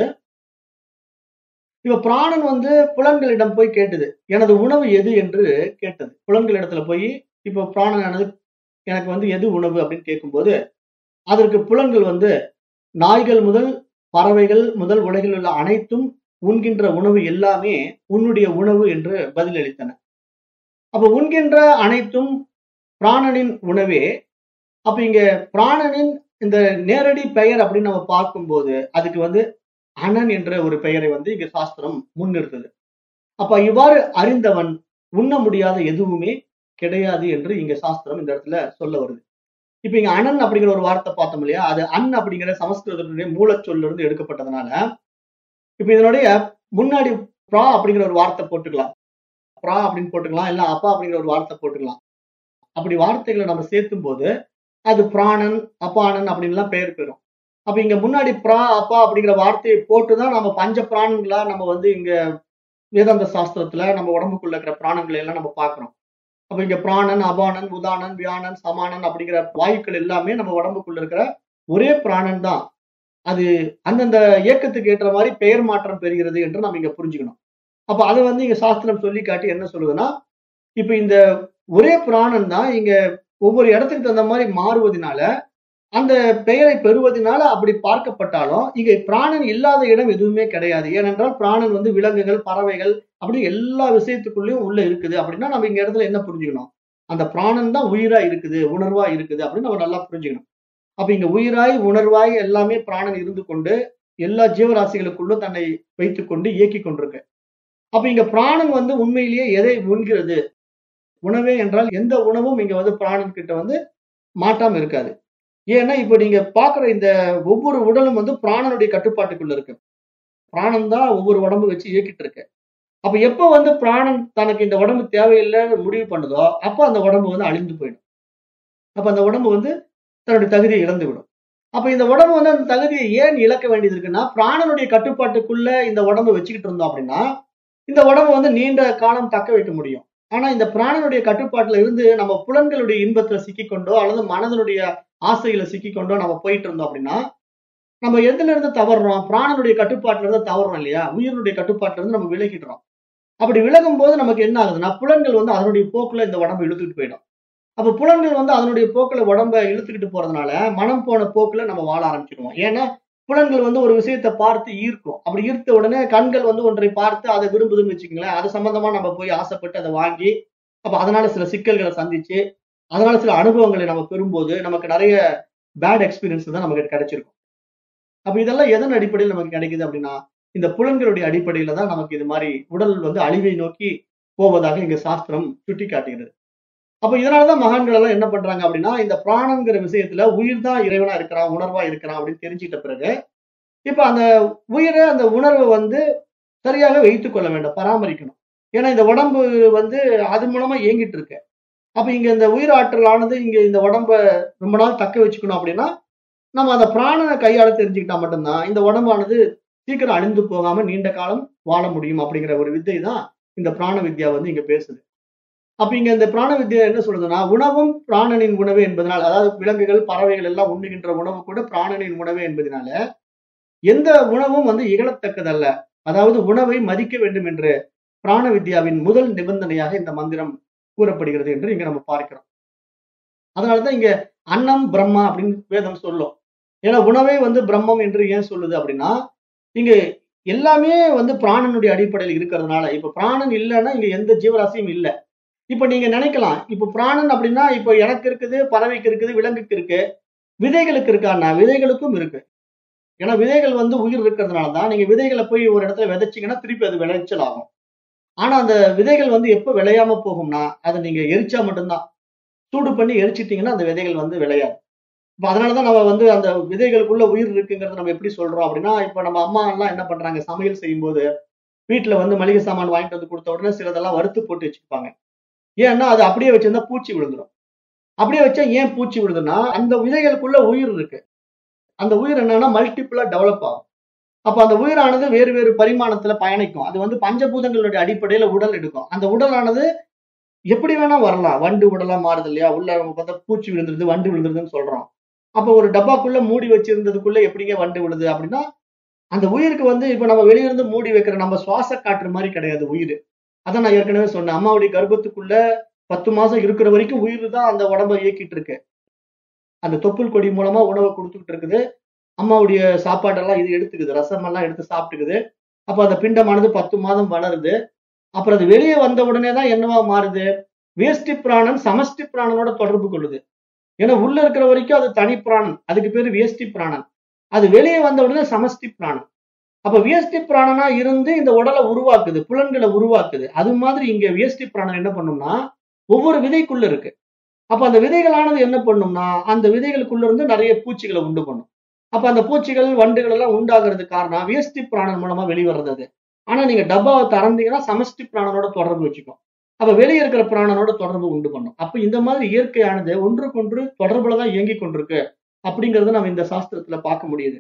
இப்ப பிராணன் வந்து புலன்களிடம் போய் கேட்டது எனது உணவு எது என்று கேட்டது புலன்களிடத்துல போய் இப்ப பிராணன் எனது எனக்கு வந்து எது உணவு அப்படின்னு கேட்கும்போது அதற்கு புலன்கள் வந்து நாய்கள் முதல் பறவைகள் முதல் உலகில் உள்ள அனைத்தும் உண்கின்ற உணவு எல்லாமே உன்னுடைய உணவு என்று பதிலளித்தன அப்ப உண்கின்ற அனைத்தும் பிராணனின் உணவே அப்ப இங்க பிராணனின் இந்த நேரடி பெயர் அப்படின்னு நம்ம பார்க்கும்போது அதுக்கு வந்து அனன் என்ற ஒரு பெயரை வந்து இங்க சாஸ்திரம் முன்னிறுத்துது அப்ப இவ்வாறு அறிந்தவன் உண்ண முடியாத எதுவுமே கிடையாது என்று இங்க சாஸ்திரம் இந்த இடத்துல சொல்ல வருது இப்ப இங்க அனன் அப்படிங்கிற ஒரு வார்த்தை பார்த்தோம் இல்லையா அது அன் அப்படிங்கிற சமஸ்கிருதத்தினுடைய மூலச்சொல்ல இருந்து எடுக்கப்பட்டதுனால இப்ப இதனுடைய முன்னாடி பிரா அப்படிங்கிற ஒரு வார்த்தை போட்டுக்கலாம் பிரா அப்படின்னு போட்டுக்கலாம் இல்ல அப்பா அப்படிங்கிற ஒரு வார்த்தை போட்டுக்கலாம் அப்படி வார்த்தைகளை நம்ம சேர்த்தும் போது அது பிராணன் அப்பானன் அப்படின்லாம் பெயர் பெறும் அப்ப இங்க முன்னாடி பிரா அப்பா அப்படிங்கிற வார்த்தையை போட்டுதான் நம்ம பஞ்ச பிராணங்களா நம்ம வந்து இங்க வேதாந்த சாஸ்திரத்துல நம்ம உடம்புக்குள்ள இருக்கிற பிராணங்களை எல்லாம் நம்ம பார்க்கிறோம் அப்ப இங்க பிராணன் அபானன் உதானன் வியானன் சமானன் அப்படிங்கிற வாயுக்கள் எல்லாமே நம்ம உடம்புக்குள்ள இருக்கிற ஒரே பிராணன் தான் அது அந்தந்த இயக்கத்துக்கு ஏற்ற மாதிரி பெயர் மாற்றம் பெறுகிறது என்று நம்ம இங்க புரிஞ்சுக்கணும் அப்ப அதை வந்து இங்க சாஸ்திரம் சொல்லி காட்டி என்ன சொல்லுதுன்னா இப்ப இந்த ஒரே பிராணன் தான் இங்க ஒவ்வொரு இடத்துக்கு தகுந்த மாதிரி மாறுவதனால அந்த பெயரை பெறுவதனால அப்படி பார்க்கப்பட்டாலும் இங்க பிராணன் இல்லாத இடம் எதுவுமே கிடையாது ஏனென்றால் பிராணன் வந்து விலங்குகள் பறவைகள் அப்படி எல்லா விஷயத்துக்குள்ளேயும் உள்ள இருக்குது அப்படின்னா நம்ம இங்க இடத்துல என்ன புரிஞ்சுக்கணும் அந்த பிராணன் தான் உயிரா இருக்குது உணர்வா இருக்குது அப்படின்னு நம்ம நல்லா புரிஞ்சுக்கணும் அப்ப இங்க உயிராய் உணர்வாய் எல்லாமே பிராணன் இருந்து கொண்டு எல்லா ஜீவராசிகளுக்குள்ளும் தன்னை வைத்துக் கொண்டு இயக்கி கொண்டிருக்கு அப்ப இங்க பிராணன் வந்து உண்மையிலேயே எதை உண்கிறது உணவே என்றால் எந்த உணவும் இங்க வந்து பிராணன் கிட்ட வந்து மாட்டாம இருக்காது ஏன்னா இப்ப நீங்க பாக்குற இந்த ஒவ்வொரு உடலும் வந்து பிராணனுடைய கட்டுப்பாட்டுக்குள்ள இருக்கு பிராணன் தான் ஒவ்வொரு உடம்பு வச்சு இயக்கிட்டு இருக்கு அப்ப எப்ப வந்து பிராணன் தனக்கு இந்த உடம்பு தேவையில்லைன்னு முடிவு பண்ணுதோ அப்ப அந்த உடம்பு வந்து அழிந்து போயிடும் அப்ப அந்த உடம்பு வந்து தன்னுடைய தகுதியை இழந்து விடும் அப்ப இந்த உடம்பு வந்து அந்த தகுதியை ஏன் இழக்க வேண்டியது இருக்குன்னா பிராணனுடைய கட்டுப்பாட்டுக்குள்ள இந்த உடம்பு வச்சுக்கிட்டு இருந்தோம் அப்படின்னா இந்த உடம்பு வந்து நீண்ட காலம் தக்க வைக்க முடியும் ஆனா இந்த பிராணனுடைய கட்டுப்பாட்டுல இருந்து நம்ம புலன்களுடைய இன்பத்துல சிக்கிக்கொண்டோ அல்லது மனதனுடைய ஆசைகளை சிக்கிக்கொண்டோ நம்ம போயிட்டு இருந்தோம் அப்படின்னா நம்ம எதுல இருந்து தவறுறோம் பிராணனுடைய கட்டுப்பாட்டுல இருந்து தவறுறோம் இல்லையா உயிரினுடைய கட்டுப்பாட்டுல இருந்து நம்ம விலகிடுறோம் அப்படி விலகும் போது நமக்கு என்ன ஆகுதுன்னா புலன்கள் வந்து அதனுடைய போக்குல இந்த உடம்பு இழுத்துக்கிட்டு போயிடும் அப்ப புலன்கள் வந்து அதனுடைய போக்குல உடம்ப இழுத்துக்கிட்டு போறதுனால மனம் போன போக்குல நம்ம வாழ ஆரம்பிச்சிடுவோம் ஏன்னா புலன்கள் வந்து ஒரு விஷயத்தை பார்த்து ஈர்க்கும் அப்படி ஈர்த்த உடனே கண்கள் வந்து ஒன்றை பார்த்து அதை விரும்புதுன்னு வச்சுக்கோங்களேன் அது சம்பந்தமா நம்ம போய் ஆசைப்பட்டு அதை வாங்கி அப்ப அதனால சில சிக்கல்களை சந்திச்சு அதனால சில அனுபவங்களை நம்ம பெறும்போது நமக்கு நிறைய பேட் எக்ஸ்பீரியன்ஸ் தான் நமக்கு கிடைச்சிருக்கும் அப்ப இதெல்லாம் எதன் அடிப்படையில் நமக்கு கிடைக்குது அப்படின்னா இந்த புலன்களுடைய அடிப்படையில தான் நமக்கு இது மாதிரி உடல் வந்து அழிவை நோக்கி போவதாக இங்க சாஸ்திரம் சுட்டி காட்டுகிறது அப்ப இதனாலதான் மகான்கள் எல்லாம் என்ன பண்றாங்க அப்படின்னா இந்த பிராணங்கிற விஷயத்துல உயிர் தான் இறைவனா இருக்கிறான் உணர்வா இருக்கிறான் அப்படின்னு தெரிஞ்சுக்கிட்ட பிறகு இப்ப அந்த உயிரை அந்த உணர்வை வந்து சரியாக வைத்துக் கொள்ள வேண்டும் பராமரிக்கணும் ஏன்னா இந்த உடம்பு வந்து அது மூலமா இயங்கிட்டு இருக்கு அப்ப இங்க இந்த உயிர் ஆற்றலானது இங்க இந்த உடம்ப ரொம்ப நாள் தக்க வச்சுக்கணும் அப்படின்னா நம்ம அந்த பிராணனை கையாள தெரிஞ்சுக்கிட்டா மட்டும்தான் இந்த உடம்பானது சீக்கிரம் அழிந்து போகாம நீண்ட காலம் வாழ முடியும் அப்படிங்கிற ஒரு வித்தை தான் இந்த பிராண வித்யா வந்து இங்க பேசுது அப்ப இங்க இந்த பிராண வித்யா என்ன சொல்றதுன்னா உணவும் பிராணனின் உணவு என்பதனால் அதாவது விலங்குகள் பறவைகள் எல்லாம் உண்ணுகின்ற உணவு கூட பிராணனின் உணவு என்பதனால எந்த உணவும் வந்து இகழத்தக்கதல்ல அதாவது உணவை மதிக்க வேண்டும் என்று பிராண வித்யாவின் முதல் நிபந்தனையாக இந்த மந்திரம் கூறப்படுகிறது என்று இங்க நம்ம பார்க்கிறோம் அதனாலதான் இங்க அன்னம் பிரம்மா அப்படின்னு வேதம் சொல்லும் ஏன்னா உணவே வந்து பிரம்மம் என்று ஏன் சொல்லுது அப்படின்னா இங்க எல்லாமே வந்து பிராணனுடைய அடிப்படையில் இருக்கிறதுனால இப்ப பிராணன் இல்லைன்னா இங்க எந்த ஜீவராசியும் இல்லை இப்ப நீங்க நினைக்கலாம் இப்ப பிராணன் அப்படின்னா இப்ப எனக்கு இருக்குது பறவைக்கு இருக்குது விலங்குக்கு இருக்கு விதைகளுக்கு இருக்கான்னா விதைகளுக்கும் இருக்கு ஏன்னா விதைகள் வந்து உயிர் இருக்கிறதுனால தான் நீங்க விதைகளை போய் ஒரு இடத்துல விதைச்சீங்கன்னா திருப்பி அது விளைச்சல் ஆகும் ஆனா அந்த விதைகள் வந்து எப்ப விளையாம போகும்னா அதை நீங்க எரிச்சா மட்டும்தான் சூடு பண்ணி எரிச்சிட்டீங்கன்னா அந்த விதைகள் வந்து விளையாது இப்ப அதனாலதான் நம்ம வந்து அந்த விதைகளுக்குள்ள உயிர் இருக்குங்கிறத நம்ம எப்படி சொல்றோம் அப்படின்னா இப்ப நம்ம அம்மா எல்லாம் என்ன பண்றாங்க சமையல் செய்யும்போது வீட்டுல வந்து மளிகை சாமான் வாங்கிட்டு வந்து கொடுத்த உடனே சிலதெல்லாம் வறுத்து போட்டு வச்சுப்பாங்க ஏன்னா அது அப்படியே வச்சிருந்தா பூச்சி விழுந்துரும் அப்படியே வச்சா ஏன் பூச்சி விழுதுன்னா அந்த விதைகளுக்குள்ள உயிர் இருக்கு அந்த உயிர் என்னன்னா மல்டிபிளா டெவலப் ஆகும் அப்ப அந்த உயிரானது வேறு வேறு பரிமாணத்துல பயணிக்கும் அது வந்து பஞ்சபூதங்களுடைய அடிப்படையில உடல் எடுக்கும் அந்த உடலானது எப்படி வேணா வரலாம் வண்டு உடலா மாறுது இல்லையா உள்ள நம்ம பார்த்தா பூச்சி விழுந்துருது வண்டு விழுந்துருதுன்னு சொல்றோம் அப்ப ஒரு டப்பாக்குள்ள மூடி வச்சிருந்ததுக்குள்ள எப்படிங்க வண்டு விழுது அப்படின்னா அந்த உயிருக்கு வந்து இப்ப நம்ம வெளியிருந்து மூடி வைக்கிற நம்ம சுவாச காற்று மாதிரி கிடையாது உயிர் அதான் நான் ஏற்கனவே சொன்னேன் அம்மாவுடைய கர்ப்பத்துக்குள்ள பத்து மாசம் இருக்கிற வரைக்கும் உயிர் தான் அந்த உடம்ப இயக்கிட்டு இருக்கு அந்த தொப்புள் கொடி மூலமா உணவை கொடுத்துக்கிட்டு இருக்குது அம்மாவுடைய சாப்பாடெல்லாம் இது எடுத்துக்குது ரசம் எல்லாம் எடுத்து சாப்பிட்டுக்குது அப்ப அந்த பிண்டமானது பத்து மாதம் வளருது அப்புறம் அது வெளியே வந்த உடனே தான் என்னவா மாறுது வேஷ்டி பிராணன் சமஷ்டி பிராணனோட தொடர்பு கொள்ளுது ஏன்னா உள்ள இருக்கிற வரைக்கும் அது தனி பிராணன் அதுக்கு பேரு வேஷ்டி பிராணன் அது வெளியே வந்த உடனே சமஷ்டி பிராணன் அப்ப வியஸ்டி பிராணனா இருந்து இந்த உடலை உருவாக்குது புலன்களை உருவாக்குது அது மாதிரி இங்க வியஸ்டி பிராணன் என்ன பண்ணும்னா ஒவ்வொரு விதைக்குள்ள இருக்கு அப்ப அந்த விதைகளானது என்ன பண்ணும்னா அந்த விதைகளுக்குள்ள இருந்து நிறைய பூச்சிகளை உண்டு பண்ணும் அப்ப அந்த பூச்சிகள் வண்டுகள் எல்லாம் உண்டாகிறதுக்கு காரணம் வியஸ்டி பிராணன் மூலமா வெளிவர்றது அது ஆனா நீங்க டப்பாவை திறந்தீங்கன்னா சமஷ்டி பிராணனோட தொடர்பு வச்சுக்கும் அப்ப வெளியே இருக்கிற பிராணனோட தொடர்பு உண்டு பண்ணும் அப்ப இந்த மாதிரி இயற்கையானது ஒன்றுக்கொன்று தொடர்புலதான் இயங்கி கொண்டிருக்கு அப்படிங்கறத நம்ம இந்த சாஸ்திரத்துல பார்க்க முடியுது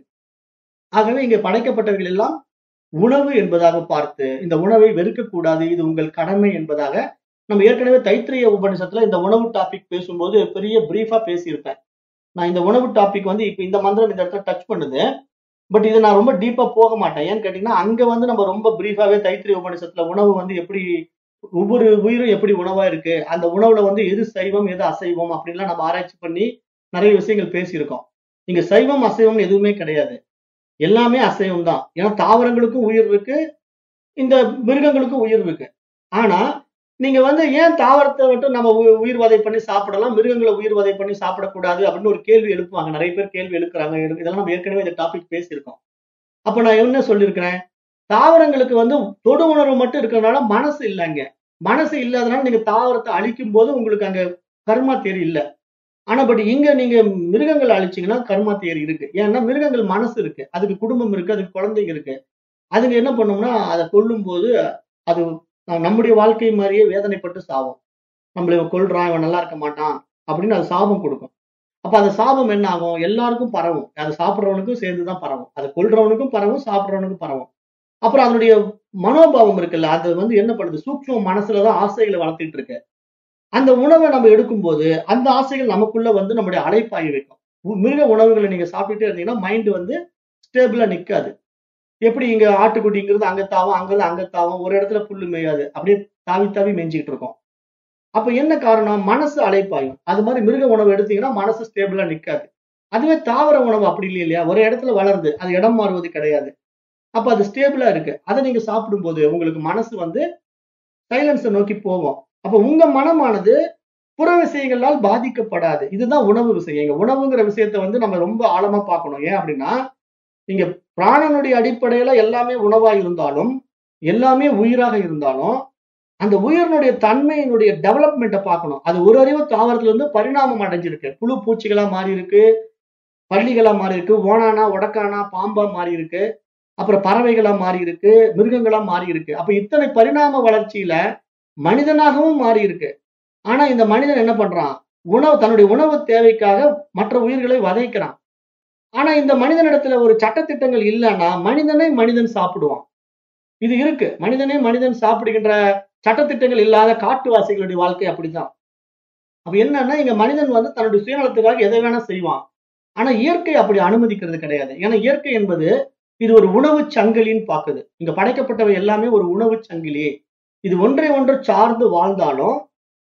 ஆகவே இங்க படைக்கப்பட்டவர்கள் எல்லாம் உணவு என்பதாக பார்த்து இந்த உணவை வெறுக்கக்கூடாது இது உங்கள் கடமை என்பதாக நம்ம ஏற்கனவே தைத்திரிய உபநிஷத்துல இந்த உணவு டாபிக் பேசும்போது பெரிய பிரீஃபா பேசியிருப்பேன் நான் இந்த உணவு டாபிக் வந்து இப்ப இந்த மந்திரம் இந்த இடத்துல டச் பண்ணுது பட் இது நான் ரொம்ப டீப்பா போக மாட்டேன் ஏன்னு கேட்டீங்கன்னா அங்க வந்து நம்ம ரொம்ப பிரீஃபாவே தைத்திரிய உபநிஷத்துல உணவு வந்து எப்படி ஒவ்வொரு உயிரும் எப்படி உணவா இருக்கு அந்த உணவுல வந்து எது சைவம் எது அசைவம் அப்படின்லாம் நம்ம ஆராய்ச்சி பண்ணி நிறைய விஷயங்கள் பேசியிருக்கோம் இங்க சைவம் அசைவம் எதுவுமே கிடையாது எல்லாமே அசைவம் தான் ஏன்னா தாவரங்களுக்கும் உயிர் இருக்கு இந்த மிருகங்களுக்கும் உயிர் இருக்கு ஆனா நீங்க வந்து ஏன் தாவரத்தை மட்டும் நம்ம உ- உயிர் வதை பண்ணி சாப்பிடலாம் மிருகங்களை உயிர் வதை பண்ணி சாப்பிடக்கூடாது அப்படின்னு ஒரு கேள்வி எழுப்புவாங்க நிறைய பேர் கேள்வி எழுப்புறாங்க இது- இதெல்லாம் நம்ம ஏற்கனவே இந்த டாபிக் பேசியிருக்கோம் அப்ப நான் என்ன சொல்லியிருக்கிறேன் தாவரங்களுக்கு வந்து தொடு உணர்வு மட்டும் இருக்கிறதுனால மனசு இல்லைங்க மனசு இல்லாதனால நீங்க தாவரத்தை அழிக்கும் போது உங்களுக்கு அங்க கர்மா தேரி இல்ல ஆனா பட் இங்க நீங்க மிருகங்கள் அழிச்சீங்கன்னா கர்மா தேரி இருக்கு ஏன்னா மிருகங்கள் மனசு இருக்கு அதுக்கு குடும்பம் இருக்கு அதுக்கு குழந்தைங்க இருக்கு அதுங்க என்ன பண்ணும்னா அதை கொல்லும் போது அது நம்- நம்முடைய வாழ்க்கை மாதிரியே வேதனைப்பட்டு சாவும் நம்மள இவன் கொல்றான் இவன் நல்லா இருக்க மாட்டான் அப்படின்னு அது சாபம் கொடுக்கும் அப்ப அந்த சாபம் என்ன ஆகும் எல்லாருக்கும் பரவும் அது சாப்பிடுறவனுக்கும் சேர்ந்துதான் பரவும் அது கொல்றவனுக்கும் பரவும் சாப்பிடுறவனுக்கும் பரவும் அப்புறம் அதனுடைய மனோபாவம் இருக்குல்ல அது வந்து என்ன பண்ணுது சூக்ஷ்ம மனசுலதான் ஆசைகளை வளர்த்துட்டு இருக்கு அந்த உணவை நம்ம எடுக்கும்போது அந்த ஆசைகள் நமக்குள்ள வந்து நம்முடைய அலைப்பாய வைக்கும் உ- மிருக உணவுகளை நீங்க சாப்பிட்டுட்டே இருந்தீங்கன்னா மைண்ட் வந்து ஸ்டேபிளா நிக்காது எப்படி இங்க ஆட்டுக்குட்டிங்கிறது அங்க தாவும் அங்கிருந்து அங்க தாவும் ஒரு இடத்துல புல்லு மேயாது அப்படியே தாவி தாவி மேய்ஞ்சிட்டு இருக்கும் அப்ப என்ன காரணம் மனசு அலைப்பாயும் அது மாதிரி மிருக உணவு எடுத்தீங்கன்னா மனசு ஸ்டேபிளா நிக்காது அதுவே தாவர உணவு அப்படி இல்லை இல்லையா ஒரு இடத்துல வளருது அது இடம் மாறுவது கிடையாது அப்ப அது ஸ்டேபிளா இருக்கு அதை நீங்க சாப்பிடும்போது உங்களுக்கு மனசு வந்து சைலன்ஸை நோக்கி போகும் அப்ப உங்க மனமானது புற விஷயங்களால் பாதிக்கப்படாது இதுதான் உணவு விஷயம் இங்க உணவுங்கிற விஷயத்த வந்து நம்ம ரொம்ப ஆழமா பார்க்கணும் ஏன் அப்படின்னா இங்க பிராணனுடைய அடிப்படையில எல்லாமே உணவா இருந்தாலும் எல்லாமே உயிராக இருந்தாலும் அந்த உயிரினுடைய தன்மையினுடைய டெவலப்மெண்ட்டை பார்க்கணும் அது ஒரு அறிவு தாவரத்துல இருந்து பரிணாமம் அடைஞ்சிருக்கு புழு பூச்சிகளா மாறி இருக்கு பள்ளிகளா மாறி இருக்கு ஓனானா உடக்கானா பாம்பா மாறி இருக்கு அப்புறம் பறவைகளா மாறி இருக்கு மிருகங்களா மாறி இருக்கு அப்ப இத்தனை பரிணாம வளர்ச்சியில மனிதனாகவும் மாறி இருக்கு ஆனா இந்த மனிதன் என்ன பண்றான் உணவு தன்னுடைய உணவு தேவைக்காக மற்ற உயிர்களை வதைக்கிறான் ஆனா இந்த மனிதனிடத்துல ஒரு சட்டத்திட்டங்கள் இல்லைன்னா மனிதனை மனிதன் சாப்பிடுவான் இது இருக்கு மனிதனே மனிதன் சாப்பிடுகின்ற சட்டத்திட்டங்கள் இல்லாத காட்டுவாசிகளுடைய வாழ்க்கை அப்படிதான் அப்ப என்னன்னா இங்க மனிதன் வந்து தன்னுடைய சுயநலத்துக்காக எதை வேணா செய்வான் ஆனா இயற்கை அப்படி அனுமதிக்கிறது கிடையாது ஏன்னா இயற்கை என்பது இது ஒரு உணவு சங்கிலின்னு பாக்குது இங்க படைக்கப்பட்டவை எல்லாமே ஒரு உணவு சங்கிலி இது ஒன்றை ஒன்று சார்ந்து வாழ்ந்தாலும்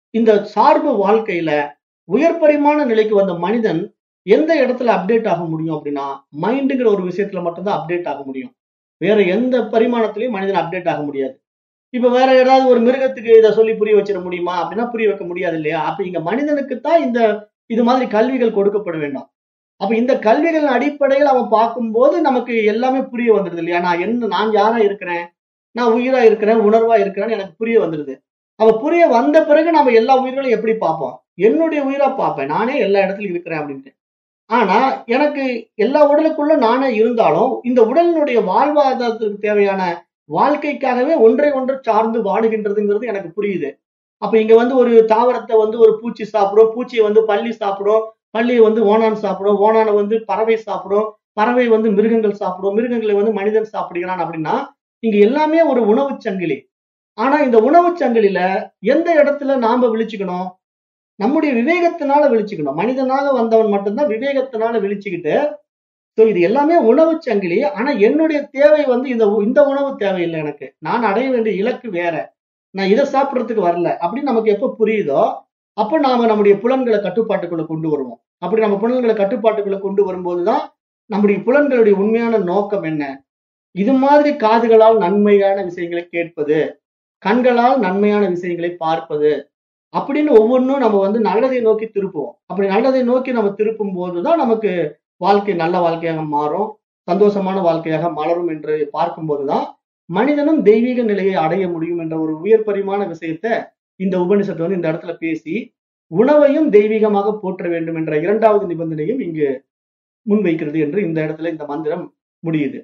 இந்த சார்பு வாழ்க்கையில உயர் பரிமாண நிலைக்கு வந்த மனிதன் எந்த இடத்துல அப்டேட் ஆக முடியும் அப்படின்னா மைண்டுங்கிற ஒரு விஷயத்துல மட்டும்தான் அப்டேட் ஆக முடியும் வேற எந்த பரிமாணத்திலையும் மனிதன் அப்டேட் ஆக முடியாது இப்ப வேற ஏதாவது ஒரு மிருகத்துக்கு இதை சொல்லி புரிய வச்சிட முடியுமா அப்படின்னா புரிய வைக்க முடியாது இல்லையா அப்ப இங்க மனிதனுக்கு தான் இந்த இது மாதிரி கல்விகள் கொடுக்கப்பட வேண்டும் அப்ப இந்த கல்விகளின் அடிப்படையில் அவன் பார்க்கும்போது நமக்கு எல்லாமே புரிய வந்துடுது இல்லையா நான் என்ன நான் யாரா இருக்கிறேன் நான் உயிரா இருக்கிறேன் உணர்வா இருக்கிறேன்னு எனக்கு புரிய வந்துடுது அவ புரிய வந்த பிறகு நம்ம எல்லா உயிர்களையும் எப்படி பார்ப்போம் என்னுடைய உயிரா பார்ப்பேன் நானே எல்லா இடத்துலயும் இருக்கிறேன் அப்படின்ட்டு ஆனா எனக்கு எல்லா உடலுக்குள்ள நானே இருந்தாலும் இந்த உடலினுடைய வாழ்வாதாரத்துக்கு தேவையான வாழ்க்கைக்காகவே ஒன்றை ஒன்று சார்ந்து வாழுகின்றதுங்கிறது எனக்கு புரியுது அப்ப இங்க வந்து ஒரு தாவரத்தை வந்து ஒரு பூச்சி சாப்பிடும் பூச்சியை வந்து பள்ளி சாப்பிடும் பள்ளியை வந்து ஓனான் சாப்பிடும் ஓனானை வந்து பறவை சாப்பிடும் பறவை வந்து மிருகங்கள் சாப்பிடும் மிருகங்களை வந்து மனிதன் சாப்பிடுகிறான் அப்படின்னா இங்க எல்லாமே ஒரு உணவு சங்கிலி ஆனா இந்த உணவு சங்கிலியில எந்த இடத்துல நாம விழிச்சுக்கணும் நம்முடைய விவேகத்தினால விழிச்சுக்கணும் மனிதனாக வந்தவன் மட்டும்தான் விவேகத்தினால விழிச்சுக்கிட்டு ஸோ இது எல்லாமே உணவு சங்கிலி ஆனா என்னுடைய தேவை வந்து இந்த இந்த உணவு தேவையில்லை எனக்கு நான் அடைய வேண்டிய இலக்கு வேற நான் இதை சாப்பிட்றதுக்கு வரல அப்படின்னு நமக்கு எப்ப புரியுதோ அப்போ நாம நம்முடைய புலன்களை கட்டுப்பாட்டுக்குள்ள கொண்டு வருவோம் அப்படி நம்ம புலன்களை கட்டுப்பாட்டுக்குள்ள கொண்டு வரும்போதுதான் நம்முடைய புலன்களுடைய உண்மையான நோக்கம் என்ன இது மாதிரி காதுகளால் நன்மையான விஷயங்களை கேட்பது கண்களால் நன்மையான விஷயங்களை பார்ப்பது அப்படின்னு ஒவ்வொன்றும் நம்ம வந்து நல்லதை நோக்கி திருப்புவோம் அப்படி நல்லதை நோக்கி நம்ம திருப்பும் போதுதான் நமக்கு வாழ்க்கை நல்ல வாழ்க்கையாக மாறும் சந்தோஷமான வாழ்க்கையாக மலரும் என்று பார்க்கும்போதுதான் மனிதனும் தெய்வீக நிலையை அடைய முடியும் என்ற ஒரு உயர் பரிமாண விஷயத்த இந்த உபனிஷத்து வந்து இந்த இடத்துல பேசி உணவையும் தெய்வீகமாக போற்ற வேண்டும் என்ற இரண்டாவது நிபந்தனையும் இங்கு முன்வைக்கிறது என்று இந்த இடத்துல இந்த மந்திரம் முடியுது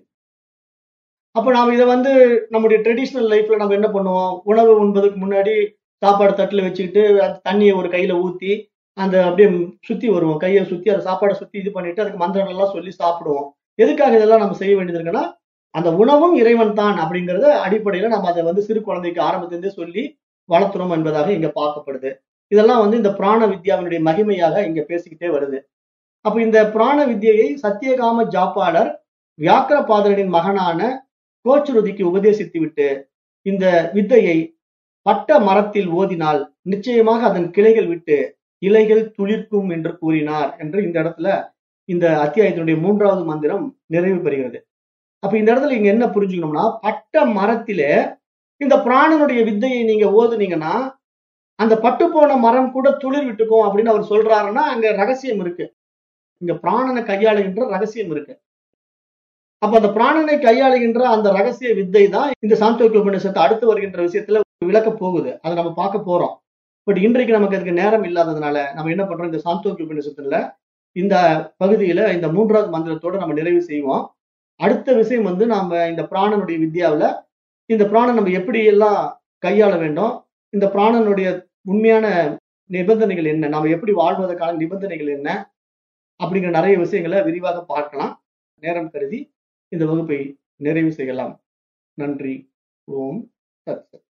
அப்ப நாம இதை வந்து நம்முடைய ட்ரெடிஷ்னல் லைஃப்ல நம்ம என்ன பண்ணுவோம் உணவு உண்பதுக்கு முன்னாடி சாப்பாடு தட்டுல வச்சுக்கிட்டு அந்த தண்ணியை ஒரு கையில ஊத்தி அந்த அப்படியே சுத்தி வருவோம் கையை சுத்தி அந்த சாப்பாடை சுத்தி இது பண்ணிட்டு அதுக்கு மந்திரங்கள் எல்லாம் சொல்லி சாப்பிடுவோம் எதுக்காக இதெல்லாம் நம்ம செய்ய வேண்டியது இருக்குன்னா அந்த உணவும் இறைவன் தான் அப்படிங்கறத அடிப்படையில நம்ம அதை வந்து சிறு குழந்தைக்கு ஆரம்பத்திலிருந்தே சொல்லி வளர்த்துறோம் என்பதாக இங்க பார்க்கப்படுது இதெல்லாம் வந்து இந்த பிராண வித்யாவினுடைய மகிமையாக இங்க பேசிக்கிட்டே வருது அப்ப இந்த பிராண வித்யையை சத்தியகாம ஜாப்பாளர் வியாக்கர பாதரனின் மகனான கோச்சுருதிக்கு உபதேசித்து விட்டு இந்த வித்தையை பட்ட மரத்தில் ஓதினால் நிச்சயமாக அதன் கிளைகள் விட்டு இலைகள் துளிர்க்கும் என்று கூறினார் என்று இந்த இடத்துல இந்த அத்தியாயத்தினுடைய மூன்றாவது மந்திரம் நிறைவு பெறுகிறது அப்ப இந்த இடத்துல இங்க என்ன புரிஞ்சுக்கணும்னா பட்ட மரத்திலே இந்த பிராணனுடைய வித்தையை நீங்க ஓதுனீங்கன்னா அந்த பட்டு போன மரம் கூட துளிர் விட்டுக்கும் அப்படின்னு அவர் சொல்றாருன்னா அங்க ரகசியம் இருக்கு இங்க பிராணனை கையாளுகின்ற ரகசியம் இருக்கு அப்ப அந்த பிராணனை கையாளுகின்ற அந்த ரகசிய வித்தை தான் இந்த சாந்தோக்கிய உபநிஷத்தை அடுத்து வருகின்ற விஷயத்துல விளக்க போகுது அதை நம்ம பார்க்க போறோம் பட் இன்றைக்கு நமக்கு அதுக்கு நேரம் இல்லாததுனால நம்ம என்ன பண்றோம் இந்த சாந்தோக்கிய உபநிஷத்துல இந்த பகுதியில இந்த மூன்றாவது மந்திரத்தோட நம்ம நிறைவு செய்வோம் அடுத்த விஷயம் வந்து நாம இந்த பிராணனுடைய வித்யாவில் இந்த பிராணன் நம்ம எப்படி எல்லாம் கையாள வேண்டும் இந்த பிராணனுடைய உண்மையான நிபந்தனைகள் என்ன நாம எப்படி வாழ்வதற்கான நிபந்தனைகள் என்ன அப்படிங்கிற நிறைய விஷயங்களை விரிவாக பார்க்கலாம் நேரம் கருதி இந்த வகுப்பை நிறைவு செய்யலாம் நன்றி ஓம் சத் சத்